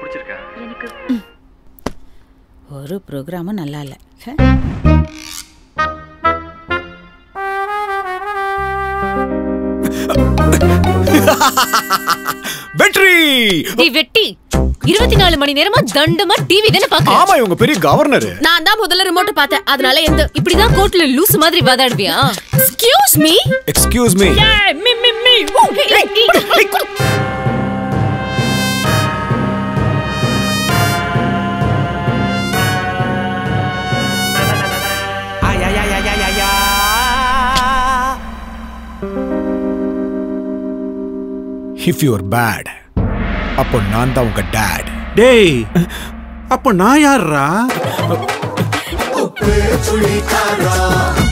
பிடிச்சிருக்கா எனக்கு ஒரு ப்ரோக்ராமும் நல்லா இல்லை வெற்றி டேய் வெட்டி இருபத்தி நாலு மணி நேரமா தண்டமா டிவி தானே பாக்க ஆமா இவங்க பெரிய கவர்னர் நான் தான் முதல்ல ரிமோட் பார்த்தேன் அதனால எந்த இப்படிதான் கோர்ட்ல லூஸ் மாதிரி வாதாடுவியா excuse me excuse me me me me if your bad அப்போ நான் தான் உங்க டேட் டேய் அப்ப நான் யார்ரா உப்பு புளி காரம்